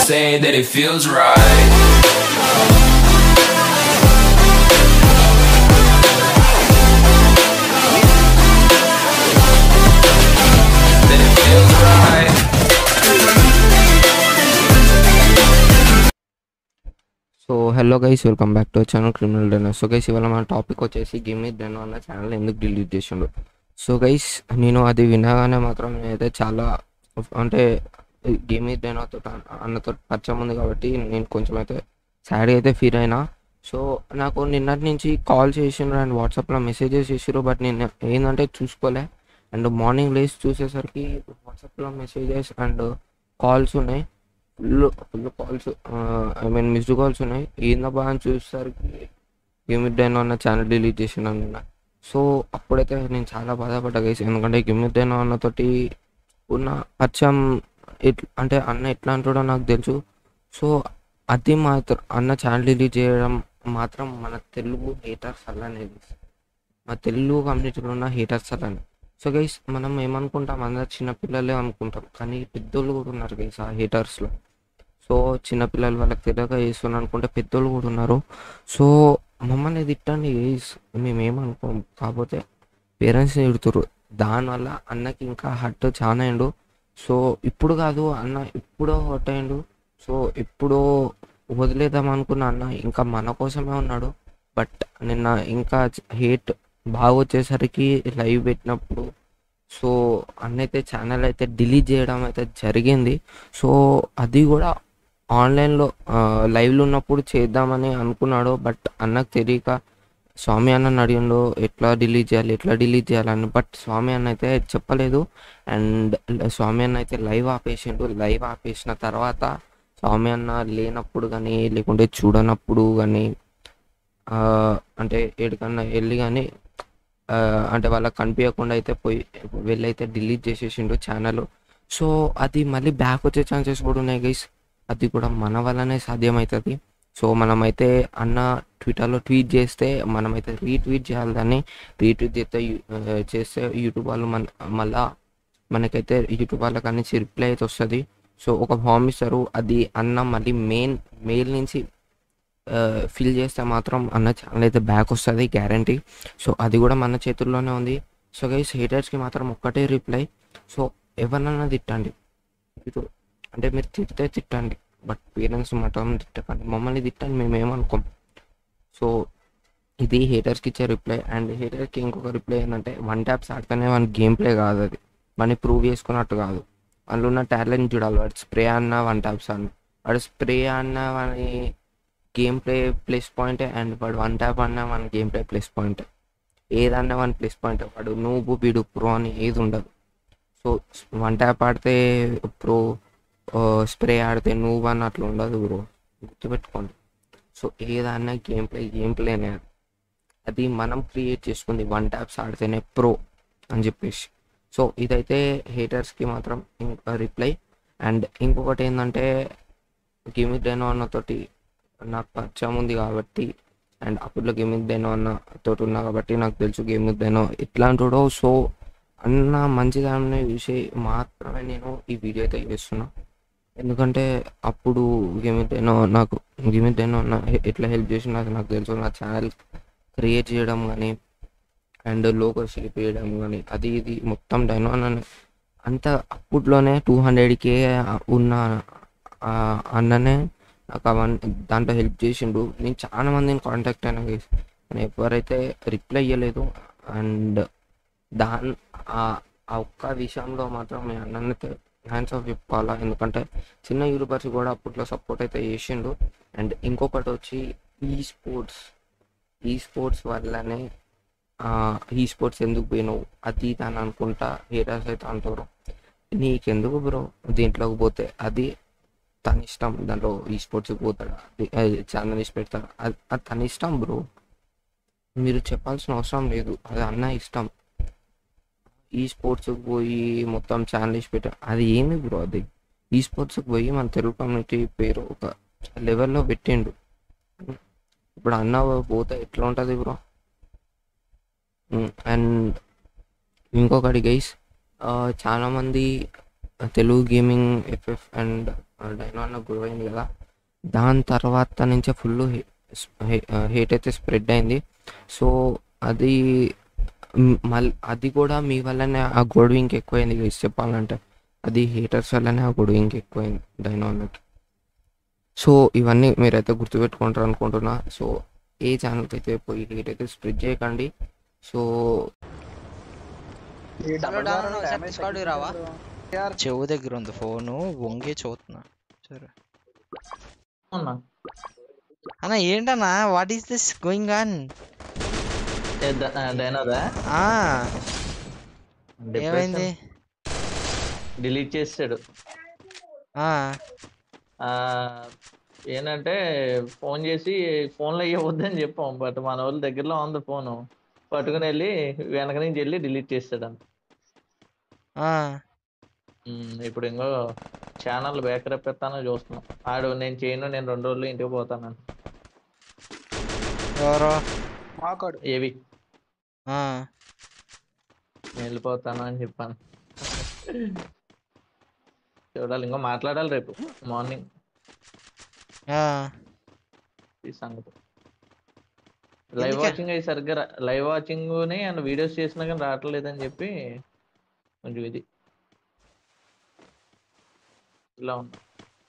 say that it feels right. That it feels right. So hello guys welcome back to channel criminal డెనర్ so guys ఇవాళ మన topic వచ్చేసి గిమ్ మీ డెనో అన్న channel ఎందుకు delete చేసిండు so guys నేను అది వినగానే మాత్రం నేనైతే చాలా అంటే గేమ్ మీ డెనోతో అన్నతో పరిచయం ఉంది కాబట్టి నేను కొంచెం అయితే సాడ్ అయితే ఫీల్ అయినా సో నాకు నిన్నటి నుంచి కాల్ చేసిండ్రు అండ్ వాట్సాప్లో మెసేజెస్ చేసిర్రు బట్ నేను ఏంటంటే చూసుకోలే అండ్ మార్నింగ్ లేసి చూసేసరికి వాట్సాప్లో మెసేజెస్ అండ్ కాల్స్ ఉన్నాయి full full calls I mean missed calls ఉన్నాయి ఏందబ్బా అని చూసేసరికి గిమిడ్డైనా అన్న ఛానల్ డిలీట్ చేసిన నిన్న సో అప్పుడైతే నేను చాలా బాధపడ్డా గైస్ ఎందుకంటే గిమిడ్డైనా అన్నతోటి ఉన్న పరిచయం ఎట్ అంటే అన్న ఎట్లా అంటాడో నాకు తెలుసు సో అది మాత్రం అన్న ఛానల్ డిలీట్ చేయడం మాత్రం మన తెలుగు హేటర్స్ అలానే మా తెలుగు కమ్యూనిటీలో ఉన్న హేటర్స్ అలానే సో గైస్ మనం ఏమనుకుంటాం అందరు చిన్నపిల్లలే అనుకుంటాం కానీ పెద్దోళ్ళు కూడా ఉన్నారు గైస్ ఆ హేటర్స్లో సో చిన్నపిల్లలు వాళ్ళకి తెలియక చేస్తున్నారు అనుకుంటే పెద్దోళ్ళు కూడా ఉన్నారు సో మమ్మల్ని తిట్టండి గైస్ మేము ఏమనుకోం కాకపోతే పేరెంట్స్ని తిడుతురు దానివల్ల అన్నకి ఇంకా హట్ చాలా అయిండు సో ఇప్పుడు కాదు అన్న ఇప్పుడో హట్ అయిండు సో ఎప్పుడో వదిలేద్దాం అనుకున్న అన్న ఇంకా మన కోసమే ఉన్నాడు బట్ నిన్న ఇంకా హేట్ బాగా వచ్చేసరికి లైవ్ పెట్టినప్పుడు సో అన్నైతే ఛానల్ అయితే డిలీట్ చేయడం అయితే జరిగింది సో అది కూడా ఆన్లైన్లో లైవ్లో ఉన్నప్పుడు చేద్దామని అనుకున్నాడు బట్ అన్నకు తెలియక స్వామి అన్న అడిగిండు ఎట్లా డిలీట్ చేయాలి ఎట్లా డిలీట్ చేయాలని బట్ స్వామి అన్న అయితే చెప్పలేదు అండ్ స్వామి అన్న అయితే లైవ్ ఆపేసిండు లైవ్ ఆపేసిన తర్వాత స్వామి అన్న లేనప్పుడు కానీ లేకుంటే చూడనప్పుడు కానీ అంటే ఏడికన్నా వెళ్ళి కానీ అంటే వాళ్ళకి కనిపించకుండా అయితే పోయి వెళ్ళైతే డిలీట్ చేసేసిండు ఛానల్ సో అది మళ్ళీ బ్యాక్ వచ్చే ఛాన్సెస్ కూడా ఉన్నాయి గైస్ అది కూడా మన వల్లనే సాధ్యమవుతుంది సో మనమైతే అన్న ట్విట్టర్లో ట్వీట్ చేస్తే మనమైతే రీట్వీట్ చేయాలి దాన్ని రీట్వీట్ చేస్తే చేస్తే యూట్యూబ్ వాళ్ళు మన మళ్ళా మనకైతే యూట్యూబ్ వాళ్ళకి అన్నించి రిప్లై అయితే వస్తుంది సో ఒక ఫామ్ ఇస్తారు అది అన్న మళ్ళీ మెయిన్ మెయిల్ నుంచి ఫిల్ చేస్తే మాత్రం అన్న ఛానల్ అయితే బ్యాక్ వస్తుంది గ్యారంటీ సో అది కూడా మన చేతుల్లోనే ఉంది సో గైస్ హేటర్స్కి మాత్రం ఒక్కటే రిప్లై సో ఎవరినన్నా తిట్టండి మీరు అంటే మీరు తిడితే తిట్టండి బట్ పేరెంట్స్ మాత్రం తిట్టకండి మమ్మల్ని తిట్టండి మేము ఏమనుకోం సో ఇది హేటర్స్కి ఇచ్చే రిప్లై అండ్ హేటర్కి ఇంకొక రిప్లై ఏంటంటే వన్ ట్యాప్స్ ఆడితేనే వన్ గేమ్ ప్లే కాదు అది మన ప్రూవ్ చేసుకున్నట్టు కాదు అందులో ఉన్న టాలెంట్ చూడాలి వాడు స్ప్రే అన్న వన్ ట్యాప్స్ అన్న వాడు స్ప్రే అన్న వాని game play plus point and వాడు వన్ ట్యాప్ అన్న మన గేమ్ ప్లే ప్లస్ పాయింట్ ఏదన్నా వన్ ప్లస్ పాయింట్ వాడు నువ్వు బీడు ప్రో అని ఏది ఉండదు సో వన్ ట్యాప్ ఆడితే ప్రో స్ప్రే ఆడితే నువ్వు అని అట్లా ఉండదు బ్రో గుర్తుపెట్టుకోండి సో ఏదన్నా గేమ్ ప్లే గేమ్ ప్లేనే అది అది మనం క్రియేట్ చేసుకుంది వన్ ట్యాప్స్ ఆడితేనే ప్రో అని చెప్పేసి సో ఇదైతే హేటర్స్కి మాత్రం రిప్లై అండ్ ఇంకొకటి ఏంటంటే గేమిక్ డైనో అన్నతోటి నాకు పరిచయం ఉంది కాబట్టి అండ్ అప్పట్లో గేమింగ్ డైనో అన్న తోటి ఉన్నా కాబట్టి నాకు తెలుసు గేమింగ్ డైనో ఎట్లాంటిడో సో అన్న మంచిదాన్ని చూసి మాత్రమే నేను ఈ వీడియో అయితే చేస్తున్నా ఎందుకంటే అప్పుడు గేమింగ్ డైనో నాకు గేమింగ్ డైనో అన్న ఎట్లా హెల్ప్ చేసిన అది నాకు తెలుసు నా ఛానల్ క్రియేట్ చేయడం కానీ అండ్ లోగో షేప్ చేయడం కానీ అది ఇది మొత్తం డైనో అన్న అంత అప్పట్లోనే టూ హండ్రెడ్కే ఉన్న అన్ననే నాకు అవన్నీ దాంట్లో హెల్ప్ చేసిండు నేను చాలా మందిని కాంటాక్ట్ అయినా నేను ఎవరైతే రిప్లై ఇవ్వలేదు అండ్ దాని ఆ ఒక్క విషయంలో మాత్రం మీ అన్ననైతే హ్యాండ్స్ ఆఫ్ చెప్పుకోవాలా ఎందుకంటే చిన్న యూట్యూబర్స్ కూడా అప్పట్లో సపోర్ట్ అయితే చేసిండు అండ్ ఇంకొకటి వచ్చి ఈ స్పోర్ట్స్ ఈ స్పోర్ట్స్ వల్లనే ఈ స్పోర్ట్స్ ఎందుకు పోయినావు అది ఇది అని అనుకుంటా హేటర్స్ అయితే అంటారు నీకెందుకు బ్రో దీంట్లోకి పోతే అది తన ఇష్టం దాంట్లో ఈ స్పోర్ట్స్కి పోతాడు ఛానల్ ఇచ్చి పెడతాడు అది అది తన ఇష్టం బ్రో మీరు చెప్పాల్సిన అవసరం లేదు అది అన్న ఇష్టం ఈ స్పోర్ట్స్కి పోయి మొత్తం ఛానల్ ఇచ్చి పెట్టా అది ఏంది బ్రో అది ఈ స్పోర్ట్స్కి పోయి మన తెలుగు కమ్యూనిటీ పేరు ఒక లెవెల్లో పెట్టిండు ఇప్పుడు అన్న పోతే ఎట్లా ఉంటుంది బ్రో అండ్ ఇంకొకటి గైస్ చాలామంది Telugu gaming FF and Dyno అన్న గొడవ అయింది కదా దాని తర్వాత నుంచే ఫుల్ హేట్ అయితే స్ప్రెడ్ అయింది సో అది మళ్ళీ అది కూడా మీ వల్లనే ఆ గొడవ ఇంకెక్కువైంది guys చెప్పాలంటే అది హేటర్స్ వల్లనే ఆ గొడవ ఇంకెక్కువైంది డైనో అన్నకి సో ఇవన్నీ మీరైతే గుర్తుపెట్టుకుంటారు అనుకుంటున్నా సో ఏ ఛానల్కి అయితే పోయి హేట్ అయితే స్ప్రెడ్ చేయకండి సో హలో డాను ఒకసారి డిస్కార్డ్ రావా చెవు దగ్గర ఉంది ఫోను వంగే చూస్తున్నా సరే అవునా అన్న ఏంటన్నా what is this going on ఏ ద- ఆ, డైనోదా ఆ ఏమైంది డిలీట్ చేసాడు ఆ ఆ, ఏంటంటే ఫోన్ చేసి ఫోన్లో ఇవ్వద్దని చెప్పాం బట్ మన వాళ్ళ దగ్గరలో ఉంది ఫోను పట్టుకుని వెళ్ళి వెనక నుంచి వెళ్ళి డిలీట్ చేస్తాడు అంత ఆ ఇప్పుడు ఇంకో ఛానల్ బ్యాకప్ ఎత్తానో చూస్తున్నాం ఆడు నేను చేయను నేను రెండు రోజులు ఇంటికి పోతాను ఎవరో ఏవి ఆ నేను వెళ్ళిపోతాను అని చెప్పాను చూడాలి ఇంకో మాట్లాడాలి రేపు మార్నింగ్ ఆ ఈ సంగతి లైవ్ ఎందుకే? వాచింగ్ అయి సరిగ్గా లైవ్ వాచింగ్ అండ్ వీడియోస్ చేసినా కానీ రావట్లేదని చెప్పి కొంచెం ఇది ఇలా ఉంది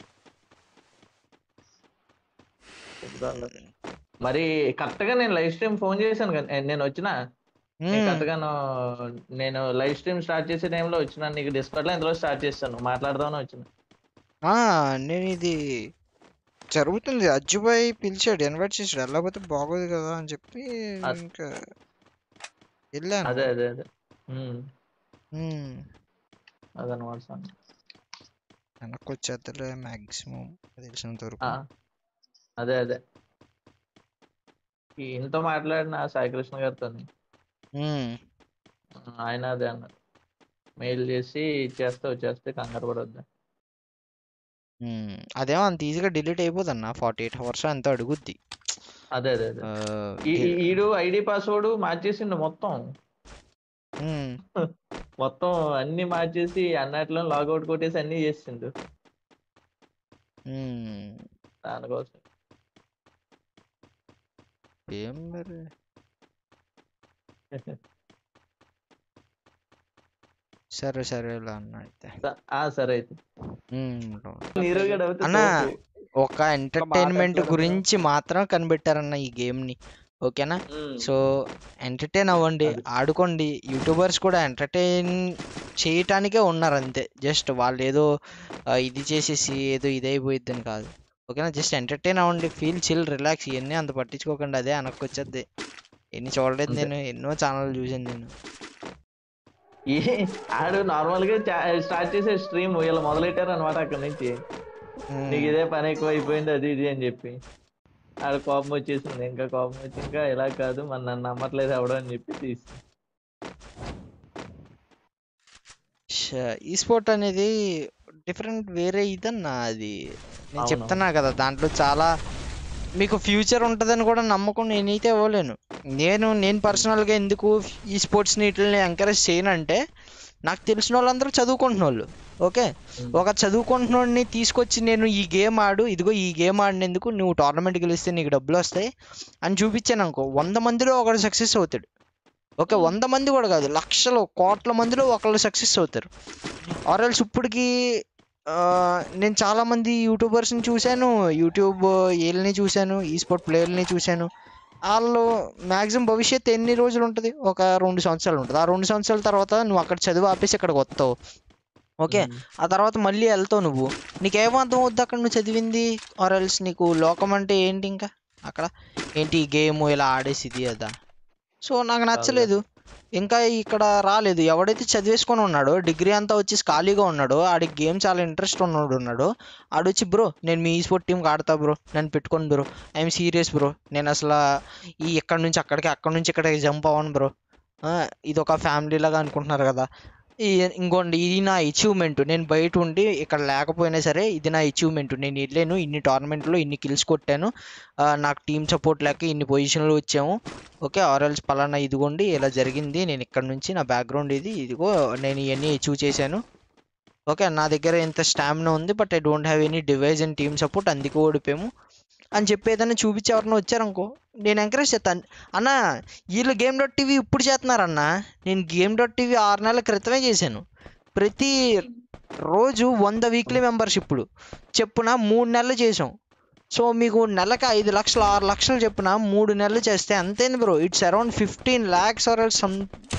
చూడాలి. మరి కరెక్ట్ గా నేను లైవ్ స్ట్రీమ్ ఫోన్ చేశాను కదా ఏ, నేను వచ్చిన మ్మ్. కరెక్ట్ గా నేను లైవ్ స్ట్రీమ్ స్టార్ట్ చేసే టైంలో వచ్చిన నీకు డిస్కౌంట్ లో ఇందులో స్టార్ట్ చేస్తాను మాట్లాడదామని వచ్చిన ఆ నేను ఇది జరుగుతుంది అజ్జుబాయ్ పిలిచాడు ఇన్వైట్ చేసాడు వెళ్ళకపోతే బాగోదు కదా అని చెప్పి అద్- ఇంకా వెళ్ళాను అదే అదే అదే ఉమ్, మ్మ్. అదనమాట సంగతి. వెనక్కి వచ్చేద్దలే మ్యాక్సిమం తెలిసినంత వరకు ఆ, అదే అదే ఈ ఇంతో మాట్లాడిన సాయికృష్ణ గారితో మ్మ్. ఆయన అదే అన్నారు మెయిల్ చేసి ఇచ్చేస్తే వచ్చేస్తే కంగారు పడొద్దు మ్మ్. అదేమో అంత ఈజీగా డిలీట్ అయిపోదు అన్న ఫార్టీ ఎయిట్ అవర్స్ ఎంత అడుగుద్ది అదే అదే అదే ఆ, ఈ- డి- ఈ- ఈడు ఐడి పాస్వర్డ్ మార్చేసిండు మొత్తం మ్మ్. మొత్తం అన్ని మార్చేసి అన్నట్లో లాగౌట్ కొట్టేసి అన్ని చేసిండు మ్మ్. దానికోసం ఏం మరి సరే సరే ఇలా అన్న అయితే ఆ సరే అయితే మ్మ్. నీరు గడ అవుతే అన్నా, తోపు. ఒక ఎంటర్టైన్మెంట్ గురించి మాత్రం కనిపెట్టారన్న ఈ గేమ్ ని ఓకేనా ఉమ్, సో ఎంటర్టైన్ అవ్వండి అది. ఆడుకోండి యూట్యూబర్స్ కూడా ఎంటర్టైన్ చేయటానికే ఉన్నారు అంతే జస్ట్ వాళ్ళు ఏదో ఆ, ఇది చేసేసి ఏదో ఇదైపోయిద్దని కాదు ఓకేనా జస్ట్ ఎంటర్టైన్ అవ్వండి ఫీల్ చిల్ రిలాక్స్ ఇవన్నీ అంత పట్టించుకోకండి అదే వెనక్కి ఎన్ని చూడలేదు అంతే. నేను ఎన్నో ఛానల్ చూసాను నేను ఈ ఆడు నార్మల్ గా స్టార్ట్ చేసే స్ట్రీమ్ ఇలా మొదలెట్టారు అనమాట అక్కడ నుంచి మ్మ్. నీకు ఇదే పని ఎక్కువ అయిపోయింది అది ఇది అని చెప్పి ఆడ కోపం వచ్చేసింది ఇంకా కోపం వచ్చి ఇంకా ఇలా కాదు మన నన్ను నమ్మట్లేదు అవడం అని చెప్పి తీసి ఈ స్పోర్ట్ అనేది డిఫరెంట్ వేరే ఇదన్నా అది నేను అవును. చెప్తున్నా కదా దాంట్లో చాలా మీకు ఫ్యూచర్ ఉంటుందని కూడా నమ్మకం నేనైతే ఇవ్వలేను నేను నేను పర్సనల్గా ఎందుకు ఈ స్పోర్ట్స్ వీటిని ఎంకరేజ్ చేయనంటే నాకు తెలిసిన వాళ్ళందరూ చదువుకుంటున్న వాళ్ళు ఓకే Hmm. ఒక చదువుకుంటున్నోడిని తీసుకొచ్చి నేను ఈ గేమ్ ఆడు ఇదిగో ఈ గేమ్ ఆడినందుకు నువ్వు టోర్నమెంట్ గెలిస్తే నీకు డబ్బులు వస్తాయి అని చూపించాను అనుకో వంద మందిలో ఒకడు సక్సెస్ అవుతాడు ఓకే Hmm. వంద మంది కూడా కాదు లక్షలు కోట్ల మందిలో ఒకళ్ళు సక్సెస్ అవుతారు ఆర్ఎల్స్ ఇప్పటికి ఆ, నేను చాలా మంది యూట్యూబర్స్ని చూశాను యూట్యూబ్ వీళ్ళని చూశాను ఈ స్పోర్ట్ ప్లేయర్ని చూశాను వాళ్ళు మ్యాక్సిమం భవిష్యత్తు ఎన్ని రోజులు ఉంటుంది ఒక రెండు సంవత్సరాలు ఉంటుంది ఆ రెండు సంవత్సరాల తర్వాత నువ్వు అక్కడ చదువు ఆపేసి ఇక్కడికి వస్తావు ఓకే ఆ తర్వాత మళ్ళీ వెళ్తావు నువ్వు నీకేమో అర్థం అవుద్ది అక్కడ నువ్వు చదివింది ఆర్ ఎల్స్ నీకు లోకం అంటే ఏంటి ఇంకా అక్కడ ఏంటి ఈ గేమ్ ఇలా ఆడేసి ఇది అదా సో నాకు నచ్చలేదు ఇంకా ఇక్కడ రాలేదు ఎవడైతే చదివేసుకొని ఉన్నాడో డిగ్రీ అంతా వచ్చేసి ఖాళీగా ఉన్నాడో ఆడికి గేమ్ చాలా ఇంట్రెస్ట్ ఉన్నాడు ఉన్నాడు ఆడొచ్చి బ్రో నేను మీ స్పోర్ట్ టీంకి ఆడతా బ్రో నన్ను పెట్టుకోండి బ్రో ఐఎమ్ సీరియస్ బ్రో నేను అసలు ఈ ఎక్కడి నుంచి అక్కడికి అక్కడి నుంచి ఇక్కడికి జంప్ అవ్వను బ్రో ఇది ఒక ఫ్యామిలీ లాగా అనుకుంటున్నారు కదా ఈ ఇంకోండి ఇది నా అచీవ్మెంట్ నేను బయట ఉండి ఇక్కడ లేకపోయినా సరే ఇది నా అచీవ్మెంట్ నేను వెళ్ళాను ఇన్ని టోర్నమెంట్లో ఇన్ని కిల్స్ కొట్టాను ఆ, నాకు టీం సపోర్ట్ లేక ఇన్ని పొజిషన్లు వచ్చాము ఓకే ఆర్ఎల్స్ పలానా ఇదిగోండి ఇలా జరిగింది నేను ఇక్కడ నుంచి నా బ్యాక్గ్రౌండ్ ఇది ఇదిగో నేను ఇవన్నీ అచీవ్ చేశాను ఓకే నా దగ్గర ఇంత స్టామినా ఉంది but I don't have any device and team support అందుకే ఓడిపోయాము అని చెప్పి ఏదైనా చూపించి ఎవరైనా వచ్చారనుకో నేను ఎంకరేజ్ చేస్తాను అన్న వీళ్ళు గేమ్ డాట్ టీవీ ఇప్పుడు చేస్తున్నారన్న నేను గేమ్ డాట్ టీవీ ఆరు నెలల క్రితమే చేశాను ప్రతి రోజు వంద వీక్లీ మెంబర్షిప్లు చెప్పున మూడు నెలలు చేసాం సో మీకు నెలకి ఐదు లక్షలు ఆరు లక్షలు చెప్పున మూడు నెలలు చేస్తే అంతేంది bro it's around fifteen lakhs or some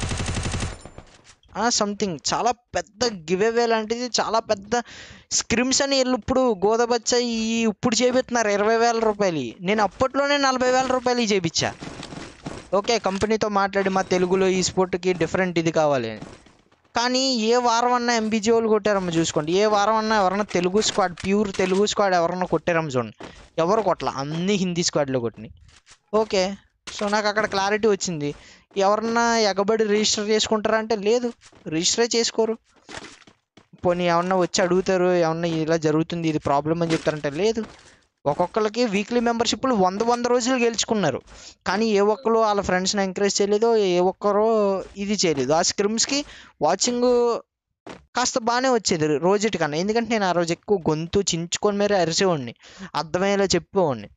something చాలా పెద్ద గివ్ అవే లాంటిది చాలా పెద్ద స్క్రిమ్స్ అని వీళ్ళు ఇప్పుడు గోదబచ్చ ఈ ఇప్పుడు చేపిస్తున్నారు ఇరవై వేల రూపాయలు నేను అప్పట్లోనే నలభై వేల రూపాయలు చేపించా ఓకే కంపెనీతో మాట్లాడి మా తెలుగులో ఈ స్పోర్ట్కి డిఫరెంట్ ఇది కావాలి అని కానీ ఏ వారం అన్నా ఎంబీజీ వాళ్ళు కొట్టారమ్మ చూసుకోండి ఏ వారం అన్నా ఎవరన్నా Telugu squad pure Telugu squad ఎవరన్నా కొట్టారమ్మ చూడండి ఎవరు కొట్టలా అన్ని హిందీ స్క్వాడ్లో కొట్టినాయి ఓకే సో నాకు అక్కడ క్లారిటీ వచ్చింది ఎవరన్నా ఎగబడి రిజిస్టర్ చేసుకుంటారా అంటే లేదు రిజిస్టరే చేసుకోరు పోనీ ఏమన్నా వచ్చి అడుగుతారు ఏమన్నా ఇలా జరుగుతుంది ఇది ప్రాబ్లం అని చెప్తారంటే లేదు ఒక్కొక్కరికి వీక్లీ మెంబర్షిప్లు వంద వంద రోజులు గెలుచుకున్నారు కానీ ఏ ఒక్కరు వాళ్ళ ఫ్రెండ్స్ని ఎంకరేజ్ చేయలేదు ఏ ఒక్కరు ఇది చేయలేదు ఆ స్క్రిమ్స్కి వాచింగ్ కాస్త బాగానే వచ్చేది రోజుటి కన్నా ఎందుకంటే నేను ఆ రోజు ఎక్కువ గొంతు చించుకొని మరీ అరిసేవాడిని అర్థమయ్యేలా చెప్పేవాడిని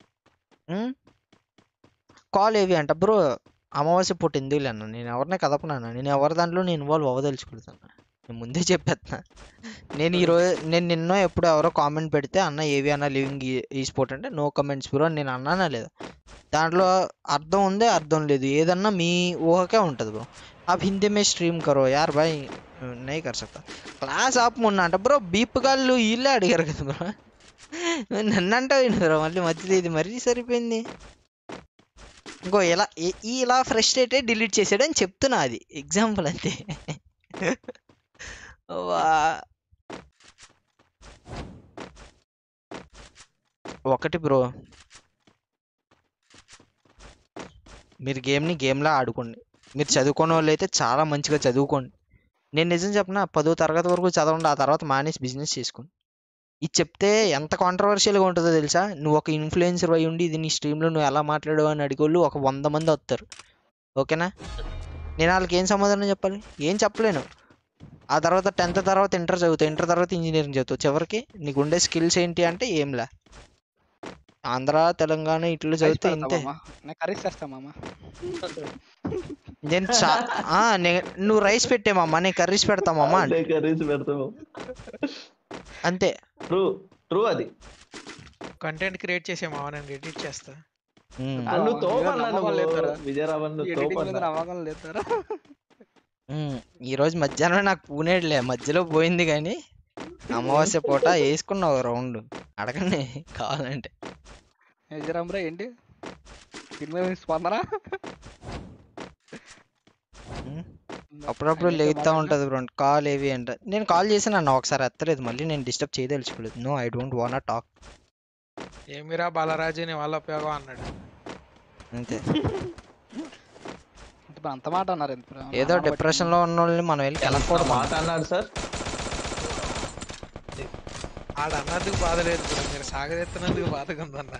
కాల్ ఏవి అంట బ్రో అమావాస్య పూట ఎందుకు అన్న నేను ఎవరిని కదపనాను నేను ఎవరి దాంట్లో నేను ఇన్వాల్వ్ అవ్వదలుచుకుంటాను నేను ముందే చెప్పేస్తున్నా నేను ఈరోజు నేను నిన్న ఎప్పుడు ఎవరో కామెంట్ పెడితే అన్న ఏవి అన్న లివింగ్ ఈ స్పోర్ట్ అంటే నో కమెంట్స్ బ్రో అని నేను అన్నానా లేదా దాంట్లో అర్థం ఉంది అర్థం లేదు ఏదన్నా మీ ఊహకే ఉంటుంది బ్రో आप हिंदी में स्ट्रीम करो यार भाई नहीं कर सकता క్లాస్ ఆప్ మొన్న అంట బ్రో బీప్ గాళ్ళు వీళ్ళే అడిగారు కదా బ్రో నన్ను అంటావు బ్రో మళ్ళీ మధ్యలో ఇది మరీ సరిపోయింది ఇంకో ఇలా ఈ- ఈ ఇలా ఫ్రస్ట్రేటే డిలీట్ చేసాడు అని చెప్తున్నా అది ఎగ్జాంపుల్ అంతే వా ఒకటి బ్రో మీరు గేమ్ని గేమ్లా ఆడుకోండి మీరు చదువుకునే వాళ్ళు అయితే చాలా మంచిగా చదువుకోండి నేను నిజం చెప్పిన పదో తరగతి వరకు చదవండి ఆ తర్వాత మానేసి బిజినెస్ చేసుకోండి ఇది చెప్తే ఎంత కాంట్రవర్షియల్గా ఉంటుందో తెలుసా నువ్వు ఒక ఇన్ఫ్లుయెన్సర్ అయి ఉండి ఇది నీ స్ట్రీమ్లో నువ్వు ఎలా మాట్లాడావు అని అడిగోళ్ళు ఒక వంద మంది వస్తారు ఓకేనా నేను వాళ్ళకి ఏం సమాధానం చెప్పాలి ఏం చెప్పలేను ఆ తర్వాత టెన్త్ తర్వాత ఇంటర్ చదువుతావు ఇంటర్ తర్వాత ఇంజనీరింగ్ చదువుతావు చివరికి నీకు ఉండే స్కిల్స్ ఏంటి అంటే ఏంలే ఆంధ్ర తెలంగాణ ఇట్లు చదివితే ఇంతే నేను కర్రీస్ చేస్తా మామ నేను చా ఆ, నే- నువ్వు రైస్ పెట్టేమమ్మా నేను కర్రీస్ పెడతామమ్మా అదే కర్రీస్ పెడతాము అంతే ట్రూ ట్రూ అది కంటెంట్ క్రియేట్ చేసే మావ నేను ఎడిట్ చేస్తా ఉమ్, ఆ, నువ్వు మీరు తోపన్నా నమ్మకం నువ్వు లేదురా. విజయరామన్ నువ్వు ఎడిటింగ్ మీద తోపన్నా నమ్మకం లేతారా ఉమ్. ఈ రోజు మధ్యాహ్నం నాకు పూనేడులే మధ్యలో పోయింది కానీ అమావాస్య పూట వేసుకున్నావు రౌండ్ అడగండి కావాలంటే నిజరామ్రా ఏంటి దీని మీద మీ స్పందన ఉమ్. అప్పుడప్పుడు లేగుతా ఉంటది బ్రో కాల్ ఏవి అంట నేను కాల్ చేసాను అన్న ఒకసారి ఎత్తలేదు మళ్ళీ నేను డిస్టర్బ్ చేయదలుచుకోలేదు no I don't want talk ఏమిరా బాలరాజు నీ వాళ్ళ ఉపయోగం అన్నాడు అంతే అంటే మరి అంత మాట అన్నారు ఎంత ఏదో డిప్రెషన్ లో ఉన్న వాళ్ళని మనం వెళ్ళి ఎంత కలగకూడదు మాట అన్నాడు సార్ ఆడ అన్నందుకు బాధ లేదు బ్రో మీరు సాగదెత్తినందుకు బాధగా ఉందన్న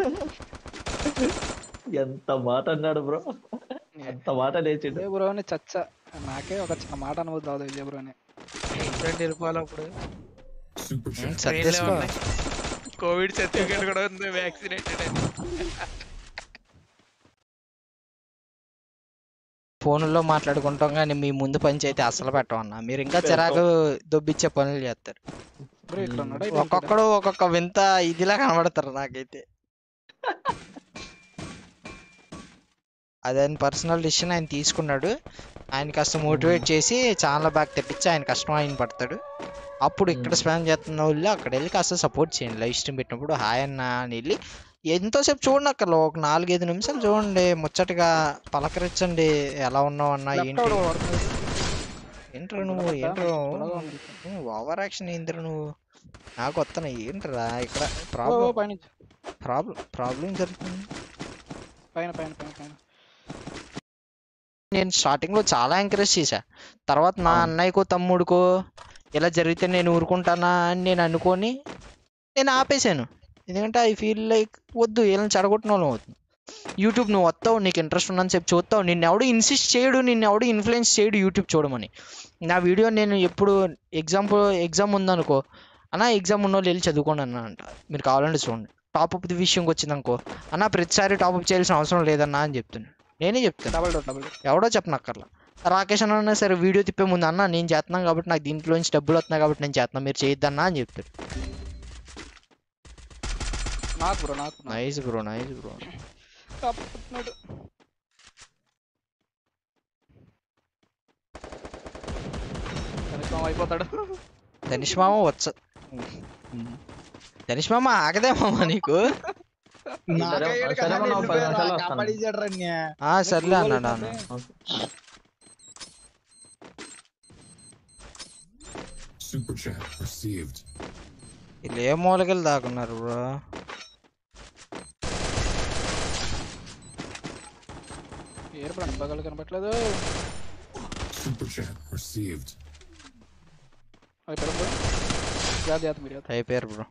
ఎంత మాట అన్నాడు బ్రో అంత మాట లేచిండు విజయ్ బ్రో అని చచ్చ నాకే ఒక చిన్న మాట అనుభూతి రాదు విజయ్ బ్రో అని ఫ్రెండ్ వెళ్ళిపోవాలి అప్పుడు ఉమ్, ట్రైన్లే సర్దేసుకో ఉన్నాయి కోవిడ్ సర్టిఫికేట్ కూడా ఉంది వ్యాక్సినేటెడ్ అని ఫోన్లో మాట్లాడుకుంటాం కానీ మీ ముందు పంచాయితీ అసలు పెట్టమన్నా మీరు ఇంకా చిరాకు దొబ్బిచ్చే పనులు చేస్తారు బ్రో ఇక్కడ ఉన్నాడా ఇటు ఉంటాడా? ఒక్కొక్కడు ఒక్కొక్క వింత ఇదిలా కనబడతారు నాకైతే అదే ఆయన పర్సనల్ డిసిషన్ ఆయన తీసుకున్నాడు ఆయన కాస్త మోటివేట్ చేసి చాలా బాగా తెప్పించి ఆయన కష్టం ఆయన పడతాడు అప్పుడు ఇక్కడ స్పాన్ చేస్తున్న వాళ్ళు అక్కడ వెళ్ళి కాస్త సపోర్ట్ చేయండి లైవ్ స్ట్రీమ్ పెట్టినప్పుడు హాయ్ అన్న అని వెళ్ళి ఎంతోసేపు చూడండి అక్కడ ఒక నాలుగైదు నిమిషాలు చూడండి ముచ్చటగా పలకరించండి ఎలా ఉన్నావు అన్న Left ఏంటి out కొడుతుంది. ఏంట్రా నువ్వు కొడతా, ఏంట్రా కొడతా ఉంది. ఓవర్ యాక్షన్ ఏంట్రా నువ్వు నాకు వస్తున్నాయి ఏంట్రా ఇక్కడ ఓ, ఓ, ప్రాబ్లం పైనుంచి. ప్రాబ్లం ప్రాబ్లం జరుగుతుంది పైన పైన పైన పైన నేను స్టార్టింగ్ లో చాలా ఎంకరేజ్ చేశా తర్వాత నా అన్నయ్యకో తమ్ముడికో ఇలా జరిగితే నేను ఊరుకుంటానా అని నేను అనుకొని నేను ఆపేశాను ఎందుకంటే ఐ ఫీల్ లైక్ వద్దు వీళ్ళని చెడగొట్టిన వాళ్ళం అవుతుంది యూట్యూబ్ నువ్వు వస్తావు నీకు ఇంట్రెస్ట్ ఉందని చెప్పి చూస్తావు నిన్ను ఎవడు ఇన్సిస్ట్ చేయడు నిన్ను ఎవడు ఇన్ఫ్లుయెన్స్ చేయడు యూట్యూబ్ చూడమని నా వీడియో నేను ఎప్పుడు ఎగ్జాంపుల్ ఎగ్జామ్ ఉందనుకో అన్న ఎగ్జామ్ ఉన్న వాళ్ళు వెళ్ళి చదువుకోండి అన్న అంట మీరు కావాలంటే చూడండి టాప్అప్ విషయంకి వచ్చిందనుకో అన్న ప్రతిసారి టాప్అప్ చేయాల్సిన అవసరం లేదన్నా అని చెప్తున్నాను నేనే చెప్తాను డబల్ డోర్ డబల్ డోర్ ఎవడో చెప్పనక్కర్లా రాకేష్ అన్న సరే వీడియో తిప్పే ముందు అన్న నేను చేస్తున్నాను కాబట్టి నాకు దీంట్లో నుంచి డబ్బులు వస్తున్నాయి కాబట్టి నేను చేస్తున్నాను మీరు చేయొద్దన్నా అని చెప్తాడు నాకు బ్రో నాకు నాకు. నైస్ బ్రో నైస్ బ్రో కాపుతున్నాడు కనీసం అయిపోతాడు ధనిష్ మామ వచ్చ ధనిష్ మామ ఆగదే మామ నీకు సరే సరే మనం ఒక పది నిమిషాలు వస్తాను ఆ సర్లే అన్నాడు అన్న Super chat received. వీళ్ళు ఏ మూలకెళ్ళి దాకున్నారు బ్రో ఏరు బ్రో బగలు కనపట్లేదు Super chat received. అయిపోయాడు బ్రో జాతి జాతి మీరు జాతి. అయిపోయారు బ్రో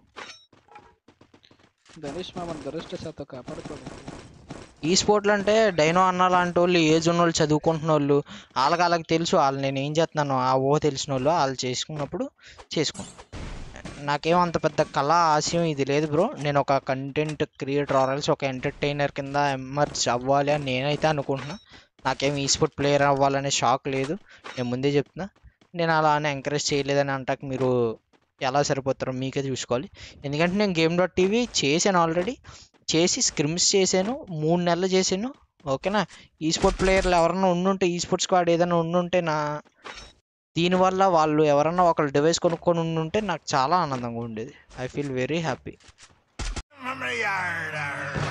ధనుష్ మామన్ గరిష్ట శాతం కాపాడుకోలేదు ఈ స్పోర్ట్లు అంటే డైనో అన్న లాంటి వాళ్ళు ఏజ్ ఉన్న వాళ్ళు చదువుకుంటున్న వాళ్ళు వాళ్ళకి వాళ్ళకి తెలుసు వాళ్ళు నేను ఏం చేస్తున్నాను ఆ ఓ తెలిసిన వాళ్ళు వాళ్ళు చేసుకున్నప్పుడు చేసుకో నాకేం అంత పెద్ద కళ ఆశయం ఇది లేదు బ్రో నేను ఒక కంటెంట్ క్రియేటర్ ఆర్ఎల్స్ ఒక ఎంటర్టైనర్ కింద ఎమర్జ్ అవ్వాలి అని నేనైతే అనుకుంటున్నా నాకేం ఈ స్పోర్ట్ ప్లేయర్ అవ్వాలనే షాక్ లేదు నేను ముందే చెప్తున్నా నేను అలా అని ఎంకరేజ్ చేయలేదని అంటాక మీరు ఎలా సరిపోతారో మీకే చూసుకోవాలి ఎందుకంటే నేను గేమ్ డాట్ టీవీ చేశాను ఆల్రెడీ చేసి స్క్రిమ్స్ చేశాను మూడు నెలలు చేశాను ఓకేనా ఈ స్పోర్ట్ ప్లేయర్లు ఎవరన్నా ఉండుంటే ఈ స్పోర్ట్స్ స్క్వాడ్ ఏదైనా ఉండుంటే నా దీనివల్ల వాళ్ళు ఎవరన్నా ఒకళ్ళు డివైస్ కొనుక్కొని ఉండుంటే నాకు చాలా ఆనందంగా ఉండేది ఐ ఫీల్ వెరీ హ్యాపీ